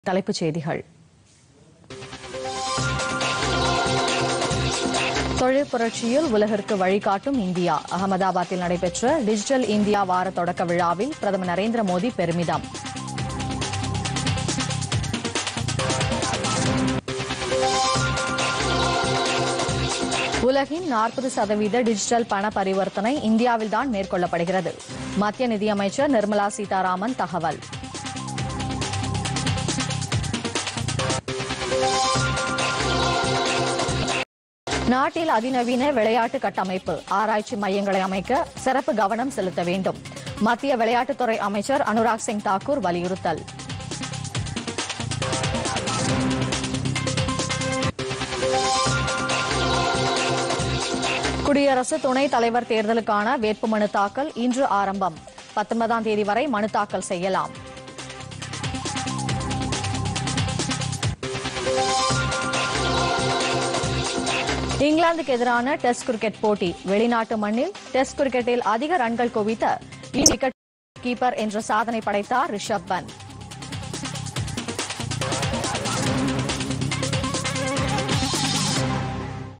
தலைப்புச் செய்திகள் தொழில் புரட்சியில் உலகிற்கு வழிகாட்டும் இந்தியா அகமதாபாத்தில் நடைபெற்ற டிஜிட்டல் இந்தியா வார தொடக்க விழாவில் பிரதமர் நரேந்திர மோடி பெருமிதம் உலகின் நாற்பது சதவீத டிஜிட்டல் பண பரிவர்த்தனை இந்தியாவில்தான் மேற்கொள்ளப்படுகிறது மத்திய நிதியமைச்சர் நிர்மலா சீதாராமன் தகவல் நாட்டில் அதிநவீன விளையாட்டு கட்டமைப்பு ஆராய்ச்சி மையங்களை அமைக்க சிறப்பு கவனம் செலுத்த வேண்டும் மத்திய விளையாட்டுத்துறை அமைச்சர் அனுராக் சிங் தாக்கூர் வலியுறுத்தல் குடியரசு துணைத் தலைவர் தேர்தலுக்கான வேட்புமனு தாக்கல் இன்று ஆரம்பம் பத்தொன்பதாம் தேதி வரை மனு தாக்கல் செய்யலாம் இங்கிலாந்துக்கு எதிரான டெஸ்ட் கிரிக்கெட் போட்டி வெளிநாட்டு மண்ணில் டெஸ்ட் கிரிக்கெட்டில் அதிக ரன்கள் குவித்த இந்திய விக்கெட் கீப்பர் என்ற சாதனை படைத்தார் ரிஷப் பந்த்